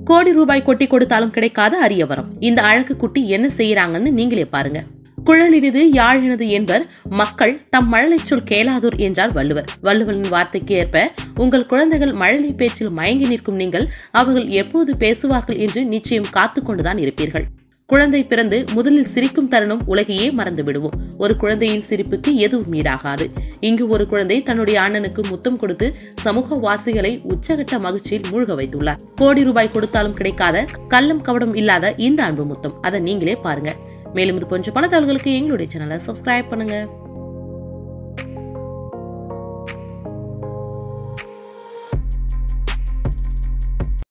கோடி ரூபாய் கொட்டி கொடுத்தாலும் கிடைக்காத அரிய வரம் இந்த அழகு குட்டி என்ன செய்யறாங்கன்னு நீங்களே பாருங்க குழலினிது யாழினது என்பர் மக்கள் தம் மழலை சொல் கேளாதோர் என்றார் வள்ளுவர் வள்ளுவரின் வார்த்தைக்கு ஏற்ப உங்கள் குழந்தைகள் மழலை பேச்சில் மயங்கி நிற்கும் நீங்கள் அவர்கள் எப்போது பேசுவார்கள் என்று நிச்சயம் காத்து கொண்டுதான் இருப்பீர்கள் குழந்தை பிறந்து முதலில் சிரிக்கும் தருணம் உலகையே மறந்து விடுவோம் ஒரு குழந்தையின் சிரிப்புக்கு எதுவும் ஈடாகாது இங்கு ஒரு குழந்தை தன்னுடைய அண்ணனுக்கு முத்தம் கொடுத்து சமூக வாசிகளை உச்சகட்ட மகிழ்ச்சியில் மூழ்க வைத்துள்ளார் கோடி ரூபாய் கொடுத்தாலும் கிடைக்காத கள்ளம் கவடம் இல்லாத இந்த அன்பு முத்தம் அதை நீங்களே பாருங்க மேலும் இது போன்ற பல தகவல்களுக்கு எங்களுடைய சேனலை சப்ஸ்கிரைப் பண்ணுங்க